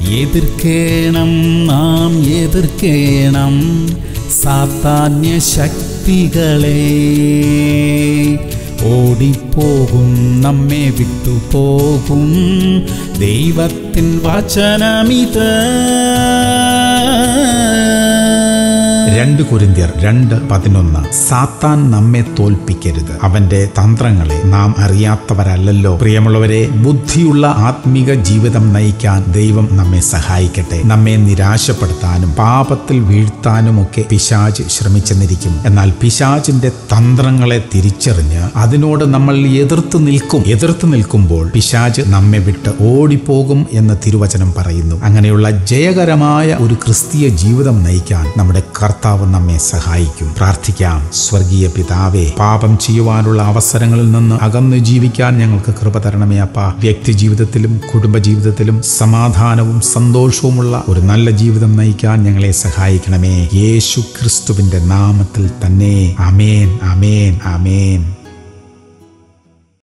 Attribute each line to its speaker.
Speaker 1: എതിർക്കേണം നാം എതിർക്കേണം സാത്താന്യ ശക്തികളെ ഓടിപ്പോകും നമ്മെ വിട്ടുപോകും ദൈവത്തിൻ വചനമിത്
Speaker 2: രണ്ട് കുരിന്തിയർ രണ്ട് പതിനൊന്ന് സാത്താൻ നമ്മെ തോൽപ്പിക്കരുത് അവന്റെ തന്ത്രങ്ങളെ നാം അറിയാത്തവരല്ലല്ലോ പ്രിയമുള്ളവരെ ബുദ്ധിയുള്ള ആത്മീക ജീവിതം നയിക്കാൻ ദൈവം നമ്മെ സഹായിക്കട്ടെ നമ്മെ നിരാശപ്പെടുത്താനും പാപത്തിൽ വീഴ്ത്താനുമൊക്കെ പിശാജ് ശ്രമിച്ചെന്നിരിക്കും എന്നാൽ പിശാജിന്റെ തന്ത്രങ്ങളെ തിരിച്ചറിഞ്ഞ് അതിനോട് നമ്മൾ എതിർത്ത് നിൽക്കും എതിർത്ത് നിൽക്കുമ്പോൾ പിശാജ് നമ്മെ വിട്ട് ഓടിപ്പോകും എന്ന് തിരുവചനം പറയുന്നു അങ്ങനെയുള്ള ജയകരമായ ഒരു ക്രിസ്തീയ ജീവിതം നയിക്കാൻ നമ്മുടെ കർത്താവ് നമ്മെ സഹായിക്കും പ്രാർത്ഥിക്കാം സ്വർഗീയ പിതാവേ പാപം ചെയ്യുവാനുള്ള അവസരങ്ങളിൽ നിന്ന് അകന്നു ജീവിക്കാൻ ഞങ്ങൾക്ക് കൃപ തരണമേ അപ്പ വ്യക്തി ജീവിതത്തിലും കുടുംബ ജീവിതത്തിലും സമാധാനവും സന്തോഷവുമുള്ള ഒരു നല്ല ജീവിതം നയിക്കാൻ ഞങ്ങളെ സഹായിക്കണമേ യേശു ക്രിസ്തുവിന്റെ നാമത്തിൽ തന്നെ അമേൻ അമേൻ അമേൻ